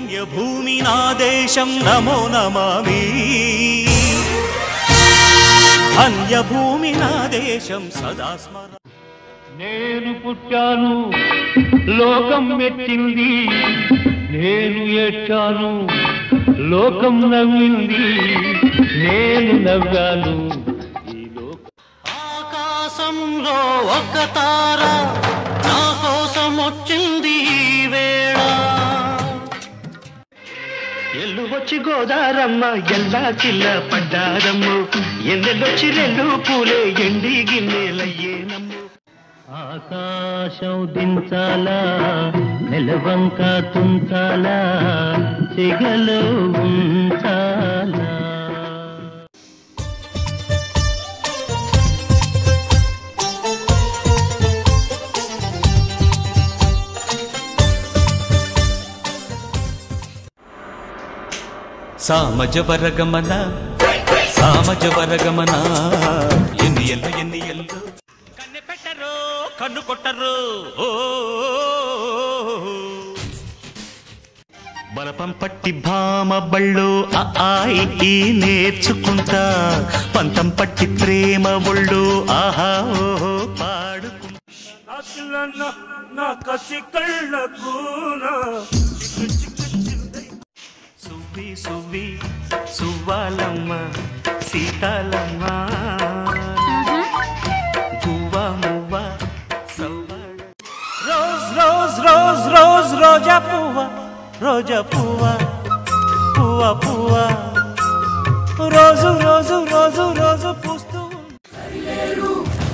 పుణ్యభూమి నా దేశం నమో నమామి ధన్యభూమి నా దేశం సదా స్మర నేను పుట్టాను లోకం మెచ్చింది నేను ఏడ్చాను లోకం నవ్వింది నేను నవ్వాను ఈ లోకం ఆకాశంలో ఒక తార నా కోసం వచ్చింది ఈ వేళ ఎల్లు వచ్చి గోదారమ్మ ఎల్లా చిల్ల పడ్డారమ్ము ఎందెల్లొచ్చి రెండు పూలే ఎండి గిన్నెలయ్యేనమ్ము ఆకాశం దించాలా నెలవంక తుంచాలా సిగలో ఉంచాలా సామజ వరగమన సామజ వరగమన ఎన్ని ఎల్లు ఎన్ని ఎల్లు కన్నె పెట్టరు కన్ను కొట్టరు ఓ బలపం పట్టి భామ బళ్ళు ఆ ఆయి ఈ నేర్చుకుంటా పంతం పట్టి ప్రేమ ఒళ్ళు ఆహా ఓహో పాడుకుంటా నా కసి కళ్ళకు సువ్వి సువ్వి సువ్వాలమ్మ సీతాలమ్మ గువ్వ మువ్వ సవ్వాడ రోజ్ రోజ్ రోజ్ రోజ్ రోజా పువ్వ రోజా పువ్వ పువ్వ పువ్వ రోజు రోజు రోజు రోజు పూస్తూ ఉంది.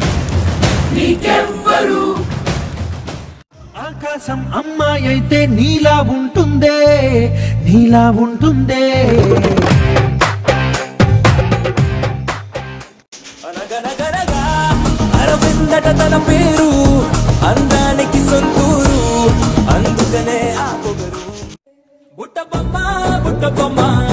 ఆకాశం అమ్మాయి అయితే నీలా ఉంటుందే నీలా ఉంటుందే అనగనగనగా అరవిందట తన పేరు అందానికి సొంతూరు అందుకనే ఆ పొగరు బుట్ట బొమ్మ బుట్ట బొమ్మ